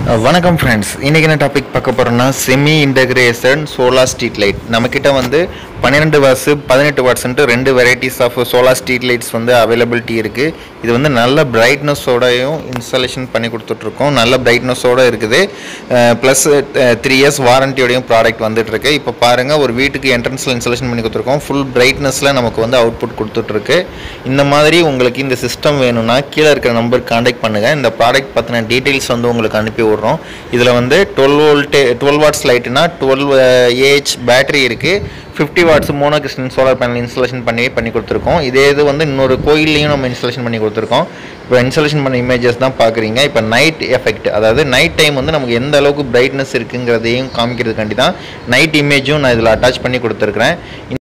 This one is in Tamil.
அஹ் வணக்கம் ஃப்ரெண்ட்ஸ் இன்றைக்கி என்ன டாபிக் பார்க்க போகிறோம்னா semi integration solar street light நம்மக்கிட்ட வந்து பன்னிரெண்டு வாட்ஸு பதினெட்டு வாட்ஸ்ன்ட்டு ரெண்டு varieties of solar street lights வந்து அவைலபிலிட்டி இருக்குது இது வந்து நல்ல பிரைட்னஸோடையும் இன்ஸ்டாலேஷன் பண்ணி கொடுத்துட்ருக்கோம் நல்ல பிரைட்னஸோடு இருக்குது ப்ளஸ் த்ரீ இயர்ஸ் வாரண்டியோடையும் ப்ராடக்ட் வந்துட்டுருக்கு இப்போ பாருங்கள் ஒரு வீட்டுக்கு என்ட்ரன்ஸில் இன்ஸ்டாலேஷன் பண்ணி கொடுத்துருக்கோம் ஃபுல் பிரைட்னஸில் நமக்கு வந்து அவுட்புட் கொடுத்துட்ருக்கு இந்த மாதிரி உங்களுக்கு இந்த சிஸ்டம் வேணும்னா கீழே இருக்கிற நம்பருக்கு காண்டாக்ட் பண்ணுங்கள் இந்த ப்ராடக்ட் பற்றின டீட்டெயில்ஸ் வந்து உங்களுக்கு அனுப்பி விட்றோம் இதில் வந்து டுவெல் வோல்ட்டு டுவெல் வாட்ஸ் லைட்டுனா டுவெல் ஏஹெச் பேட்டரி இருக்குது fifty watts mono crystalline solar panel installation பண்ணி பண்ணி கொடுத்துருக்கோம் இதே இது வந்து இன்னொரு கோயில்லையும் நம்ம இன்ஸ்டாலேஷன் பண்ணி கொடுத்துருக்கோம் இப்போ இன்ஸ்டாலேஷன் பண்ண இமேஜஸ் தான் பார்க்குறீங்க இப்போ நைட் எஃபெக்ட் அதாவது நைட் டைம் வந்து நமக்கு எந்த அளவுக்கு பிரைட்னஸ் இருக்குங்கிறதையும் காமிக்கிறதுக்காண்டி தான் நைட் இமேஜும் நான் இதில் அட்டாச் பண்ணி கொடுத்துருக்குறேன்